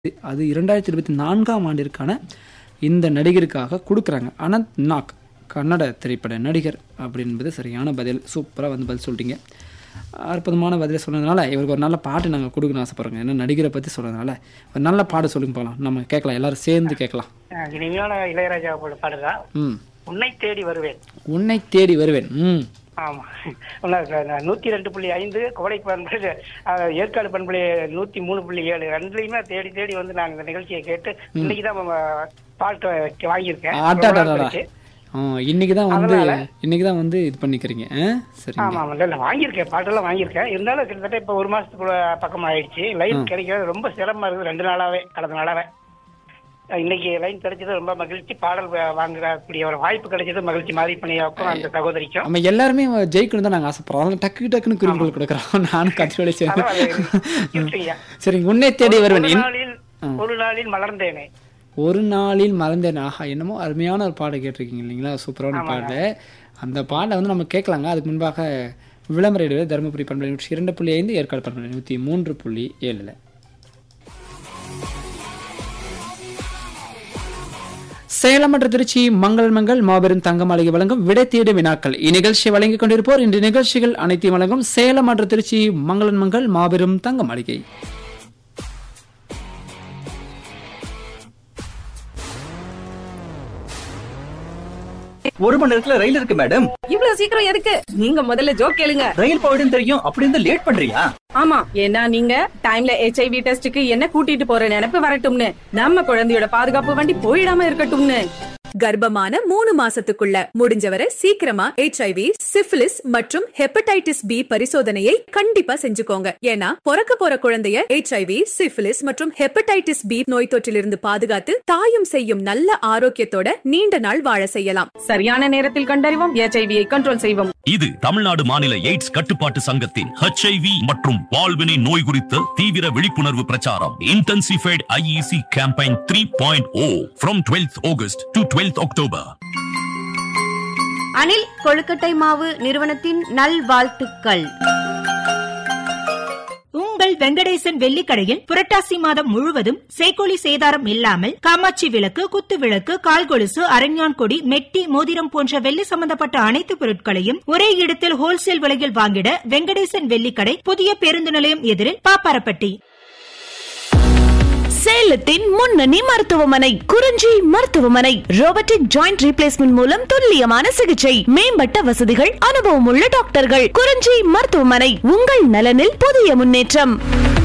அது இரண்டாயிரத்தி இருபத்தி நான்காம் ஆண்டிற்கான இந்த நடிகருக்காக கொடுக்குறாங்க அனந்த் நாக் கன்னட திரைப்பட நடிகர் அப்படின்பது சரியான பதில் சூப்பராக வந்து பதில் சொல்லிட்டீங்க அற்புதமான பதிலை சொன்னதுனால இவருக்கு ஒரு நல்ல பாட்டு நாங்கள் கொடுக்கணும்னு ஆசைப்படுறோங்க ஏன்னா நடிகரை பற்றி சொல்கிறதுனால ஒரு நல்ல பாட்டு சொல்லுங்க போகலாம் நம்ம கேட்கலாம் எல்லாரும் சேர்ந்து கேட்கலாம் அஹ் இனிமையான இளையராஜா போல பாடுறா ம் உன்னை தேடி வருவேன் உன்னை தேடி வருவேன் ம் ஆமா உன்ன- நான் நூத்தி ரெண்டு புள்ளி ஐந்து கோடை பண்புல அஹ், ஏற்காடு பண்புல நூத்தி மூணு புள்ளி ஏழு ரெண்டுலயுமே தேடி தேடி வந்து நாங்க இந்த நிகழ்ச்சியை கேட்டு இன்னைக்கு தான் பாட்டு வாங்கியிருக்கேன் ரொம்ப நாள் ஆட்டாடாடா கழிச்சு. ஆ இன்னைக்கு தான் வந்து இன்னைக்கு தான் வந்து இது பண்ணிக்கிறீங்க ஆ சரிங்க ஆமா ஆமா இல்ல இல்ல வாங்கியிருக்கேன் பாட்டெல்லாம் வாங்கியிருக்கேன் இருந்தாலும் கிட்டத்தட்ட இப்ப ஒரு மாசத்துக்குள்ள பக்கம் ஆயிடுச்சு லைன் கிடைக்கிறது ரொம்ப சிரமமா இருக்குது ரெண்டு நாளாவே கடந்த நாளாவே அஹ் இன்னைக்கு லைன் கிடைச்சது ரொம்ப மகிழ்ச்சி பாடல் வா- வாங்குறக்கூடிய ஒரு வாய்ப்பு கிடைச்சது மகிழ்ச்சி மாதிரி பண்ணியாக்கும் அந்த சகோதரிக்கும் நம்ம எல்லாருமே ஜெயிக்கணும் தான் நாங்கள் ஆசைப்படுறோம் அதனால டக்கு டக்குன்னு குறிப்புகள் கொடுக்குறோம் நானும் கத்திரோட சேர்ந்து பரவாயில்ல, இருக்கீங்க. சரிங்க உன்னை தேடி வருவேன் ஒரு என்- நாளில் ஒரு நாளில் மலர்ந்தேனே ஒரு நாளில் மறந்தேன் ஆஹா என்னமோ அருமையான ஒரு பாடை கேட்டிருக்கீங்க இல்லைங்களா சூப்பரான பாட்டு அந்த பாட்டை வந்து நம்ம கேட்கலாங்க அதுக்கு முன்பாக விளம்பர இடைவெளி தருமபுரி பண்பலை நூற்றி இரண்டு புள்ளி ஐந்து ஏற்காடு பண்பலை நூற்றி மூன்று புள்ளி ஏழில் சேலம் மற்றும் திருச்சி மங்கள் மங்கள் மாபெரும் தங்க மாளிகை வழங்கும் விடை தேடும் வினாக்கள் இந்நிகழ்ச்சியை வழங்கிக் கொண்டிருப்போர் இன்று நிகழ்ச்சிகள் அனைத்தையும் வழங்கும் சேலம் மற்றும் திருச்சி மங்களன் மங்கள் மாபெரும் தங்க மாளிகை ஒரு மணி நேரத்துல ரயில் இருக்கு மேடம் இவ்வளவு சீக்கிரம் எதுக்கு நீங்க முதல்ல ஜோக் கேளுங்க ரயில் போயிடும் தெரியும் அப்படி இருந்தா லேட் பண்றியா ஆமா ஏன்னா நீங்க டைம்ல ஹெச்ஐவி டெஸ்டுக்கு என்ன கூட்டிட்டு போற நினைப்பு வரட்டும்னு நம்ம குழந்தையோட பாதுகாப்பு வண்டி போயிடாம இருக்கட்டும்னு கர்ப்பமான மூணு மாசத்துக்குள்ள முடிஞ்சவரை சீக்கிரமா ஹெச்ஐவி சிஃபிலிஸ் மற்றும் ஹெப்படைட்டிஸ் பி பரிசோதனையை கண்டிப்பா செஞ்சுக்கோங்க ஏன்னா பிறக்க போற குழந்தைய ஹெச்ஐவி சிஃபிலிஸ் மற்றும் ஹெப்படைட்டிஸ் பி நோய் தொற்றிலிருந்து பாதுகாத்து தாயும் செய்யும் நல்ல ஆரோக்கியத்தோட நீண்ட நாள் வாழ செய்யலாம் சரியான நேரத்தில் கண்டறிவோம் ஹெச்ஐவியை கண்ட்ரோல் செய்வோம் இது தமிழ்நாடு மாநில எய்ட்ஸ் கட்டுப்பாட்டு சங்கத்தின் ஹெச்ஐவி மற்றும் பால்வினை நோய் குறித்த தீவிர விழிப்புணர்வு பிரச்சாரம் intensified IEC campaign three point O from twelfth August to twelfth October Anil கொழுக்கட்டை மாவு நிறுவனத்தின் நல்வாழ்த்துக்கள் உங்கள் வெங்கடேசன் வெள்ளிக்கடையில் புரட்டாசி மாதம் முழுவதும் சேக்கோலி சேதாரம் இல்லாமல் காமாட்சி விளக்கு குத்து விளக்கு கால் கொலுசு அரஞ்ஞான் கொடி மெட்டி மோதிரம் போன்ற வெள்ளி சம்பந்தப்பட்ட அனைத்து பொருட்களையும் ஒரே இடத்தில் ஹோல்சேல் விலையில் வாங்கிட வெங்கடேசன் வெள்ளிக்கடை புதிய பேருந்து நிலையம் எதிரில் பாப்பாரப்பட்டி சேலத்தின் முன்னணி மருத்துவமனை குறிஞ்சி மருத்துவமனை ரோபோட்டிக் ஜாயிண்ட் ரீப்ளேஸ்மெண்ட் மூலம் துல்லியமான சிகிச்சை மேம்பட்ட வசதிகள் அனுபவம் உள்ள டாக்டர்கள் குறிஞ்சி மருத்துவமனை உங்கள் நலனில் புதிய முன்னேற்றம்